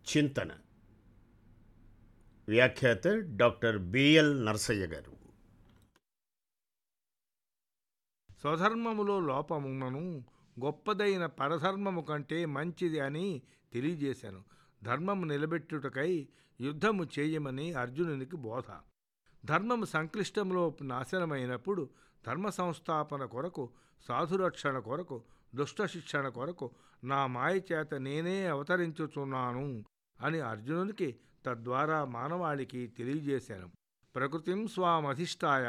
చింతన వ్యాఖ్యాత doctor BL Narasayya గారు స్వధర్మములో లోపమున్నను గొప్పదైన పరధర్మము కంటే మంచిది అని తెలియజేశాను ధర్మము నిలబెట్టుటకై యుద్ధము చేయమని అర్జునునికి బోధ ధర్మము సంక్లిష్టములో నాశనమైనప్పుడు ధర్మ సంస్థాపన కొరకు సాధురక్షణ కొరకు దుష్ట శిక్షణ కొరకు నా మాయ చేత నేనే అవతరించుచున్నాను అని అర్జునునికి తద్వారా మానవాళికి తెలియజేశాను ప్రకృతిం స్వామధిష్టాయ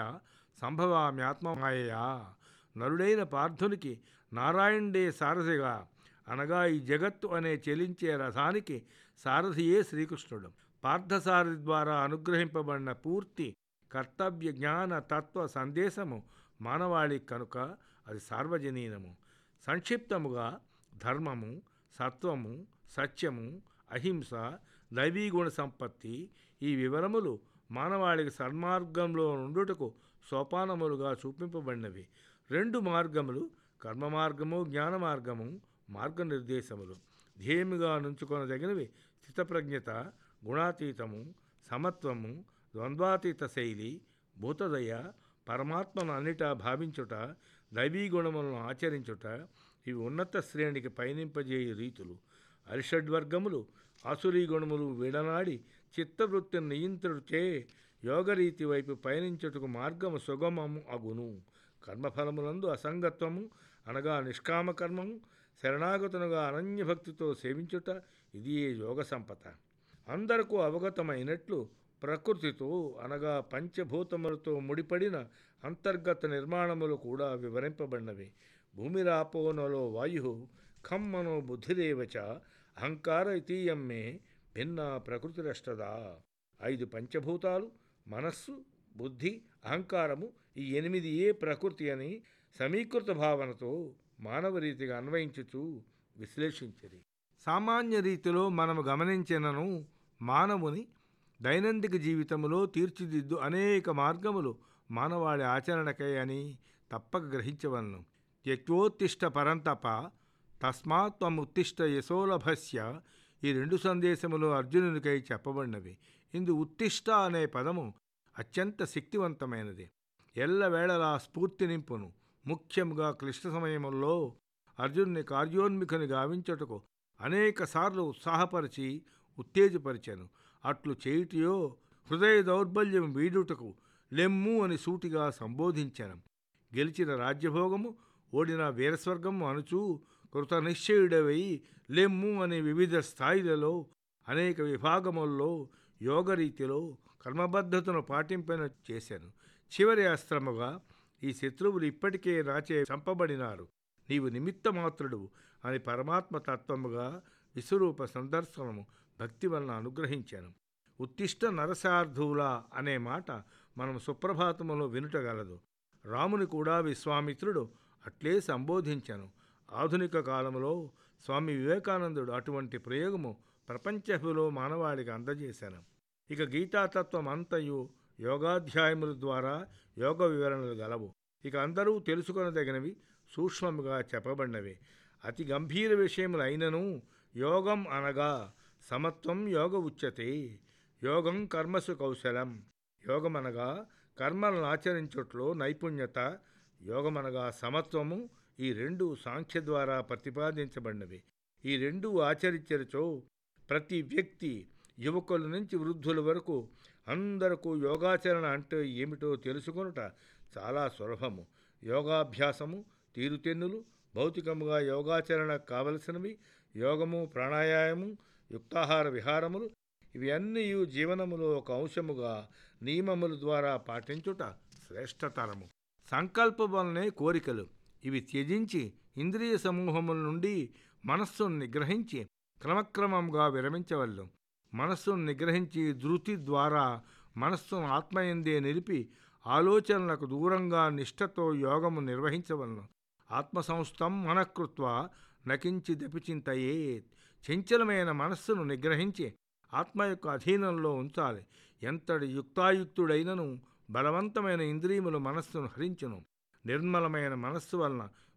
సంభవామ్యాత్మమాయయా నరుడైన పార్థునికి నారాయణుడే సారథిగా అనగా ఈ జగత్తు అనే చెలించే రథానికి సారథియే శ్రీకృష్ణుడు పార్థసారథి ద్వారా అనుగ్రహింపబడిన పూర్తి కర్తవ్య జ్ఞాన తత్వ సందేశము మానవాళి కనుక అది సార్వజనీనము సంక్షిప్తముగా ధర్మము సత్వము సత్యము అహింస దైవీగుణ సంపత్తి ఈ వివరములు మానవాళికి సన్మార్గంలో నుండుటకు సోపానములుగా చూపింపబడినవి రెండు మార్గములు కర్మ మార్గము జ్ఞాన మార్గము మార్గనిర్దేశములు ధ్యేయముగా నుంచుకొనదగినవి స్థితప్రజ్ఞత గుణాతీతము సమత్వము ద్వంద్వాతీత శైలి భూతదయ పరమాత్మను అన్నిటా భావించుట దైవీ గుణములను ఆచరించుట ఇవి ఉన్నత శ్రేణికి పయనింపజేయు రీతులు అరిషడ్వర్గములు ఆసురీ గుణములు విడనాడి చిత్తవృత్తిని నియంత్రుడిచే యోగరీతి వైపు పయనించుటకు మార్గము సుగమము అగును కర్మఫలములందు అసంగత్వము అనగా నిష్కామ కర్మము శరణాగతునుగా అనన్యభక్తితో సేవించుట ఇది యోగ సంపద అందరకు అవగతమైనట్లు ప్రకృతితో అనగా పంచభూతములతో ముడిపడిన అంతర్గత నిర్మాణములు కూడా వివరింపబడినవి భూమిరాపోనలో వాయు ఖమ్మనో బుద్ధిరేవచ అహంకార ఇతీయమ్మే భిన్న ప్రకృతిరష్టదా ఐదు పంచభూతాలు మనస్సు బుద్ధి అహంకారము ఈ ఎనిమిది ఏ ప్రకృతి అని సమీకృత భావనతో మానవ రీతిగా అన్వయించుచు విశ్లేషించది సామాన్య రీతిలో మనము గమనించినను మానవుని దైనందిక జీవితంలో తీర్చిదిద్దు అనేక మార్గములు మానవాళి ఆచరణకై అని తప్పక గ్రహించవలను త్యక్తోత్తిష్ట పరంతప తస్మాత్ త్వముత్తిష్ట యశోలభస్య ఈ రెండు సందేశములు అర్జునునికై చెప్పబడినవి ఇందు ఉత్తిష్ట అనే పదము అత్యంత శక్తివంతమైనది ఎల్లవేళలా స్ఫూర్తి నింపును ముఖ్యంగా క్లిష్ట సమయముల్లో అర్జునుని కార్యోన్ముఖుని గావించుటకు అనేక సార్లు ఉత్సాహపరిచి ఉత్తేజపరిచాను అట్లు చేయుటయో హృదయ దౌర్బల్యం వీడుటకు లెమ్ము అని సూటిగా సంబోధించాను గెలిచిన రాజ్యభోగము ఓడిన వీరస్వర్గము అనుచూ కృతనిశ్చయుడవై లెమ్ము అనే వివిధ స్థాయిలలో అనేక విభాగముల్లో యోగరీతిలో కర్మబద్ధతను పాటింపన చేశాను చివరి అస్త్రముగా ఈ శత్రువులు ఇప్పటికే నాచే చంపబడినారు నీవు నిమిత్తమాత్రుడు అని పరమాత్మ తత్వముగా విశ్వరూప సందర్శనము భక్తి వలన అనుగ్రహించాను ఉత్తిష్ట నరసార్థువుల అనే మాట మనం సుప్రభాతములో వినుటగలదు రాముని కూడా విశ్వామిత్రుడు అట్లే సంబోధించాను ఆధునిక కాలంలో స్వామి వివేకానందుడు అటువంటి ప్రయోగము ప్రపంచములో మానవాళికి అందజేశాను ఇక గీతాతత్వం అంతయు యోగాధ్యాయముల ద్వారా యోగ వివరణలు గలవు ఇక అందరూ తెలుసుకొనదగినవి సూక్ష్మముగా చెప్పబడినవి అతి గంభీర విషయములు అయినను యోగం అనగా సమత్వం యోగ ఉచ్యతే యోగం కర్మసు కౌశలం యోగమనగా కర్మలను ఆచరించుట్లో నైపుణ్యత యోగమనగా సమత్వము ఈ రెండు సాంఖ్య ద్వారా ప్రతిపాదించబడినవి ఈ రెండు ఆచరించరుచో ప్రతి వ్యక్తి యువకుల నుంచి వృద్ధుల వరకు అందరకు యోగాచరణ అంటే ఏమిటో తెలుసుకొనుట చాలా సులభము యోగాభ్యాసము తీరుతెన్నులు భౌతికముగా యోగాచరణ కావలసినవి యోగము ప్రాణాయామము యుక్తాహార విహారములు ఇవి అన్నీ జీవనములో ఒక అంశముగా నియమముల ద్వారా పాటించుట శ్రేష్టతరము సంకల్ప వలనే కోరికలు ఇవి త్యజించి ఇంద్రియ సమూహముల నుండి మనస్సును నిగ్రహించి క్రమక్రమంగా విరమించవల్లు మనస్సును నిగ్రహించి ధృతి ద్వారా మనస్సును ఆత్మయందే నిలిపి ఆలోచనలకు దూరంగా నిష్ఠతో యోగము నిర్వహించవలను ఆత్మసంస్థం మనకృత్వ నకించి దపిచింతయే చంచలమైన మనస్సును నిగ్రహించి ఆత్మ యొక్క అధీనంలో ఉంచాలి ఎంతటి యుక్తాయుక్తుడైనను బలవంతమైన ఇంద్రియములు మనస్సును హరించును నిర్మలమైన మనస్సు వలన